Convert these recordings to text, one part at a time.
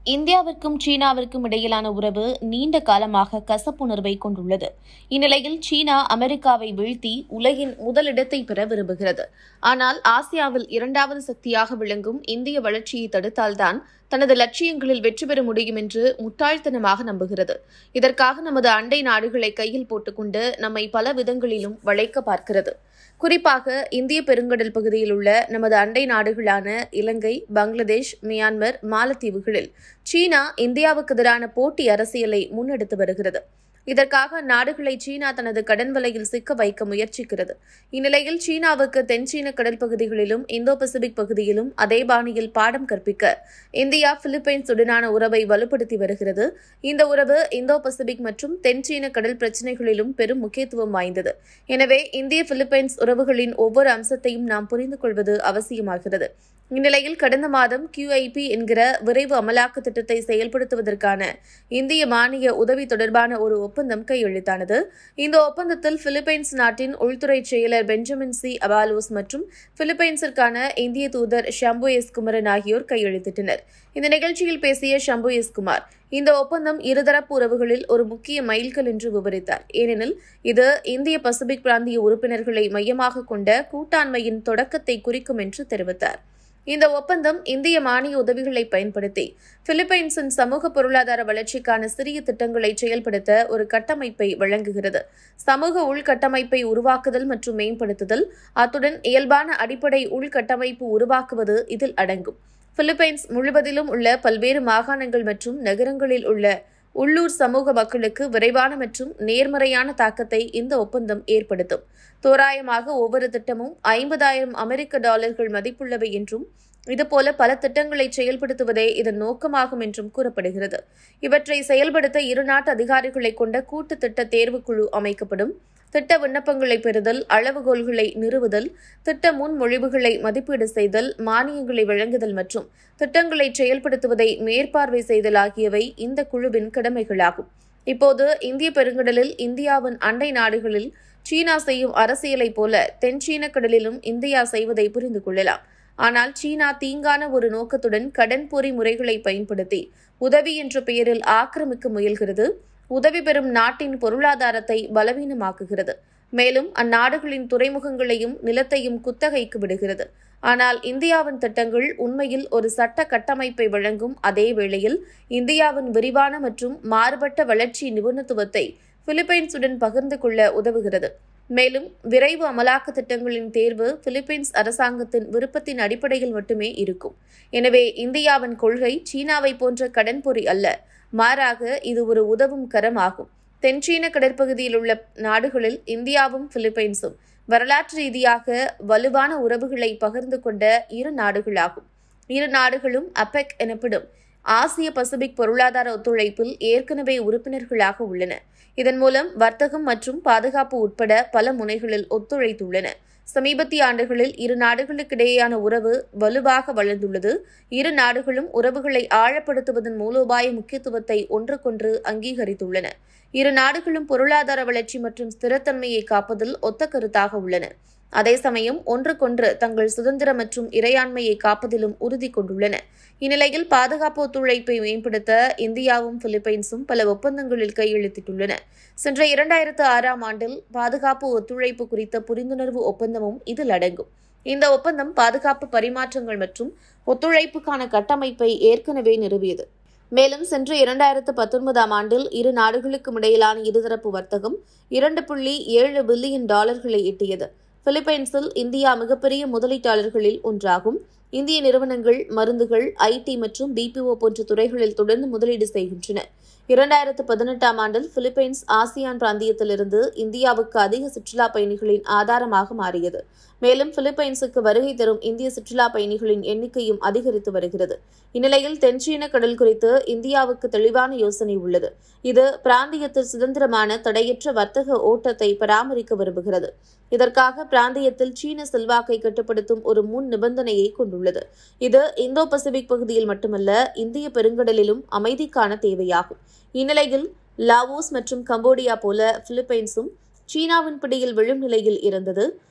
இந்தியாவிற்கும் சீனாவிற்கும் இடையிலான உறவு நீண்ட காலமாக கசப்புணர்வை கொண்டுள்ளது இந்நிலையில் சீனா அமெரிக்காவை வீழ்த்தி உலகின் முதலிடத்தை பெற விரும்புகிறது ஆனால் ஆசியாவில் இரண்டாவது சக்தியாக விளங்கும் இந்திய வளர்ச்சியை தடுத்தால்தான் தனது லட்சியங்களில் வெற்றி பெற முடியும் என்று முட்டாள்தனமாக நம்புகிறது இதற்காக நமது அண்டை நாடுகளை கையில் போட்டுக்கொண்டு நம்மை பல விதங்களிலும் வளைக்க பார்க்கிறது குறிப்பாக இந்திய பெருங்கடல் பகுதியில் உள்ள நமது அண்டை நாடுகளான இலங்கை பங்களாதேஷ் மியான்மர் மாலத்தீவுகளில் சீனா இந்தியாவுக்கு எதிரான போட்டி அரசியலை முன்னெடுத்து வருகிறது இதற்காக நாடுகளை சீனா தனது கடன் வலையில் சிக்க வைக்க முயற்சிக்கிறது இந்நிலையில் சீனாவுக்கு தென்சீன கடல் பகுதிகளிலும் இந்தோ பசிபிக் பகுதியிலும் அதே பாணியில் பாடம் கற்பிக்க இந்தியா பிலிப்பைன்ஸ் உடனான உறவை வலுப்படுத்தி வருகிறது இந்த உறவு இந்தோ பசிபிக் மற்றும் தென்சீன கடல் பிரச்சினைகளிலும் பெரும் முக்கியத்துவம் வாய்ந்தது எனவே இந்திய பிலிப்பைன்ஸ் உறவுகளின் ஒவ்வொரு அம்சத்தையும் நாம் புரிந்து கொள்வது அவசியமாகிறது இந்நிலையில் கடந்த மாதம் QIP என்கிற விரைவு அமலாக்க திட்டத்தை செயல்படுத்துவதற்கான இந்திய மானிய உதவி தொடர்பான ஒரு ஒப்பந்தம் கையெழுத்தானது இந்த ஒப்பந்தத்தில் பிலிப்பைன்ஸ் நாட்டின் உள்துறை செயலர் பெஞ்சமின் சி அபாலோஸ் மற்றும் பிலிப்பைன்ஸிற்கான இந்திய தூதர் ஷம்பு எஸ் குமரன் ஆகியோர் கையெழுத்திட்டனர் இந்த நிகழ்ச்சியில் பேசிய ஷம்பு எஸ் குமார் இந்த ஒப்பந்தம் இருதரப்பு உறவுகளில் ஒரு முக்கிய மைல்கல் என்று விவரித்தார் ஏனெனில் இது இந்திய பசிபிக் பிராந்திய உறுப்பினர்களை மையமாக கொண்ட கூட்டாண்மையின் தொடக்கத்தை குறிக்கும் என்று தெரிவித்தார் இந்த ஒப்பந்தம் இந்திய மானிய உதவிகளை பயன்படுத்தி பிலிப்பைன்ஸின் சமூக பொருளாதார வளர்ச்சிக்கான சிறிய திட்டங்களை செயல்படுத்த ஒரு கட்டமைப்பை வழங்குகிறது சமூக உள்கட்டமைப்பை உருவாக்குதல் மற்றும் மேம்படுத்துதல் அத்துடன் இயல்பான அடிப்படை உள்கட்டமைப்பு உருவாக்குவது இதில் அடங்கும் பிலிப்பைன்ஸ் முழுவதிலும் உள்ள பல்வேறு மாகாணங்கள் மற்றும் நகரங்களில் உள்ள உள்ளூர் சமூக மக்களுக்கு விரைவான மற்றும் நேர்மறையான தாக்கத்தை இந்த ஒப்பந்தம் ஏற்படுத்தும் தோராயமாக ஒவ்வொரு திட்டமும் ஐம்பதாயிரம் அமெரிக்க டாலர்கள் மதிப்புள்ளவை என்றும் இதுபோல பல திட்டங்களை செயல்படுத்துவதே இதன் நோக்கமாகும் என்றும் கூறப்படுகிறது இவற்றை செயல்படுத்த இரு நாட்டு அதிகாரிகளை கொண்ட கூட்டு திட்ட தேர்வுக்குழு அமைக்கப்படும் திட்ட விண்ணப்பங்களை பெறுதல் அளவுகோல்களை நிறுவுதல் திட்ட முன்மொழிவுகளை மதிப்பீடு செய்தல் மானியங்களை வழங்குதல் மற்றும் திட்டங்களை செயல்படுத்துவதை மேற்பார்வை செய்தல் ஆகியவை இந்த குழுவின் கடமைகளாகும் இப்போது இந்திய பெருங்கடலில் இந்தியாவின் அண்டை நாடுகளில் சீனா செய்யும் அரசியலைப் போல தென்சீன கடலிலும் இந்தியா செய்வதை புரிந்து கொள்ளலாம் ஆனால் சீனா தீங்கான ஒரு நோக்கத்துடன் கடன் பொறி முறைகளை பயன்படுத்தி உதவி என்ற பெயரில் ஆக்கிரமிக்க முயல்கிறது உதவி பெறும் நாட்டின் பொருளாதாரத்தை பலவீனமாக்குகிறது மேலும் அந்நாடுகளின் துறைமுகங்களையும் நிலத்தையும் குத்தகைக்கு விடுகிறது ஆனால் இந்தியாவின் திட்டங்கள் உண்மையில் ஒரு சட்ட கட்டமைப்பை வழங்கும் அதே வேளையில் இந்தியாவின் விரிவான மற்றும் மாறுபட்ட வளர்ச்சி நிபுணத்துவத்தை பிலிப்பைன்ஸுடன் பகிர்ந்து கொள்ள உதவுகிறது மேலும் விரைவு அமலாக்க திட்டங்களின் தேர்வு பிலிப்பைன்ஸ் அரசாங்கத்தின் விருப்பத்தின் அடிப்படையில் மட்டுமே இருக்கும் எனவே இந்தியாவின் கொள்கை சீனாவை போன்ற கடன் பொறி அல்ல மாறாக இது ஒரு உதவும் கரம் ஆகும் தென்சீன கடற்பகுதியில் உள்ள நாடுகளில் இந்தியாவும் பிலிப்பைன்ஸும் வரலாற்று ரீதியாக வலுவான உறவுகளை பகிர்ந்து கொண்ட இரு நாடுகளாகும் இரு நாடுகளும் அபெக் எனப்படும் ஆசிய பசிபிக் பொருளாதார ஒத்துழைப்பில் ஏற்கனவே உறுப்பினர்களாக உள்ளன இதன் மூலம் வர்த்தகம் மற்றும் பாதுகாப்பு உட்பட பல முனைகளில் ஒத்துழைத்துள்ளன சமீபத்திய ஆண்டுகளில் இரு நாடுகளுக்கிடையேயான உறவு வலுவாக வளர்ந்துள்ளது இரு நாடுகளும் உறவுகளை ஆழப்படுத்துவதன் மூலோபாய முக்கியத்துவத்தை ஒன்றுக்கொன்று அங்கீகரித்துள்ளன இரு நாடுகளும் பொருளாதார வளர்ச்சி மற்றும் ஸ்திரத்தன்மையை காப்பதில் ஒத்த கருத்தாக உள்ளன அதே சமயம் ஒன்றுக்கொன்று தங்கள் சுதந்திர மற்றும் இறையாண்மையை காப்பதிலும் உறுதி கொண்டுள்ளன இந்நிலையில் பாதுகாப்பு ஒத்துழைப்பை மேம்படுத்த இந்தியாவும் பிலிப்பைன்ஸும் பல ஒப்பந்தங்களில் கையெழுத்திட்டுள்ளன சென்ற இரண்டாயிரத்து ஆறாம் ஆண்டில் பாதுகாப்பு ஒத்துழைப்பு குறித்த புரிந்துணர்வு ஒப்பந்தமும் இதில் அடங்கும் இந்த ஒப்பந்தம் பாதுகாப்பு பரிமாற்றங்கள் மற்றும் ஒத்துழைப்புக்கான கட்டமைப்பை ஏற்கனவே நிறுவியது மேலும் சென்ற இரண்டாயிரத்து பத்தொன்பதாம் ஆண்டில் இரு நாடுகளுக்கும் இடையிலான இருதரப்பு வர்த்தகம் இரண்டு புள்ளி ஏழு பில்லியன் டாலர்களை எட்டியது பிலிப்பைன்ஸில் இந்தியா மிகப்பெரிய முதலீட்டாளர்களில் ஒன்றாகும் இந்திய நிறுவனங்கள் மருந்துகள் ஐடி மற்றும் பிபிஓ போன்ற துறைகளில் தொடர்ந்து முதலீடு செய்கின்றன இரண்டாயிரத்து பதினெட்டாம் ஆண்டில் பிலிப்பைன்ஸ் ஆசியான் பிராந்தியத்திலிருந்து இந்தியாவுக்கு அதிக சுற்றுலா பயணிகளின் ஆதாரமாக மாறியது மேலும் பிலிப்பைன்ஸுக்கு வருகை தரும் இந்திய சுற்றுலா பயணிகளின் எண்ணிக்கையும் அதிகரித்து வருகிறது இந்நிலையில் தென்சீன கடல் குறித்து இந்தியாவுக்கு தெளிவான யோசனை உள்ளது இது பிராந்தியத்தில் சுதந்திரமான தடையற்ற வர்த்தக ஓட்டத்தை பராமரிக்க விரும்புகிறது இதற்காக பிராந்தியத்தில் சீன செல்வாக்கை கட்டுப்படுத்தும் ஒரு முன் நிபந்தனையை கொண்டுள்ளது இது இந்தோ பசிபிக் பகுதியில் மட்டுமல்ல இந்திய பெருங்கடலிலும் அமைதிக்கான தேவையாகும் இந்நிலையில் லாவோஸ் மற்றும் கம்போடியா போல பிலிப்பைன்ஸும் சீனாவின் பிடியில் விழும் நிலையில் இருந்தது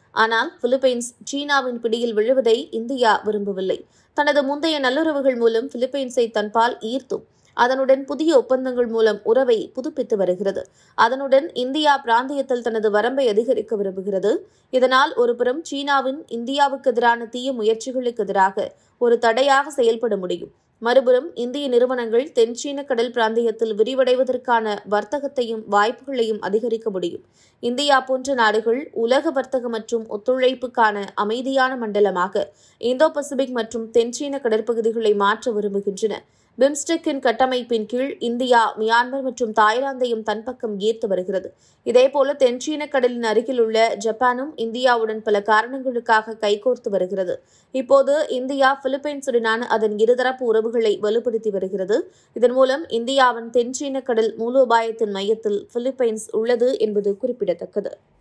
ஆனால் பிலிப்பைன்ஸ் சீனாவின் பிடியில் விழுவதை இந்தியா விரும்பவில்லை தனது முந்தைய நல்லுறவுகள் மூலம் பிலிப்பைன்ஸை தன்பால் ஈர்த்தும் அதனுடன் புதிய ஒப்பந்தங்கள் மூலம் உறவை புதுப்பித்து வருகிறது அதனுடன் இந்தியா பிராந்தியத்தில் தனது வரம்பை அதிகரிக்க விரும்புகிறது இதனால் ஒருபுறம் சீனாவின் இந்தியாவுக்கு எதிரான தீய முயற்சிகளுக்கு எதிராக ஒரு தடையாக செயல்பட முடியும் மறுபுறம் இந்திய நிறுவனங்கள் தென்சீன கடல் பிராந்தியத்தில் விரிவடைவதற்கான வர்த்தகத்தையும் வாய்ப்புகளையும் அதிகரிக்க முடியும் இந்தியா போன்ற நாடுகள் உலக வர்த்தக மற்றும் ஒத்துழைப்புக்கான அமைதியான மண்டலமாக இந்தோ பசிபிக் மற்றும் தென்சீன கடற்பகுதிகளை மாற்ற விரும்புகின்றன பிம்ஸ்டெக்கின் கட்டமைப்பின் கீழ் இந்தியா மியான்மர் மற்றும் தாய்லாந்தையும் தன் பக்கம் ஈர்த்து வருகிறது இதேபோல தென்சீன கடலின் அருகில் உள்ள ஜப்பானும் இந்தியாவுடன் பல காரணங்களுக்காக கைகோர்த்து வருகிறது இப்போது இந்தியா பிலிப்பைன்ஸுடனான அதன் இருதரப்பு உறவுகளை வலுப்படுத்தி வருகிறது இதன் மூலம் இந்தியாவின் தென்சீன கடல் மூலோபாயத்தின் மையத்தில் பிலிப்பைன்ஸ் உள்ளது என்பது குறிப்பிடத்தக்கது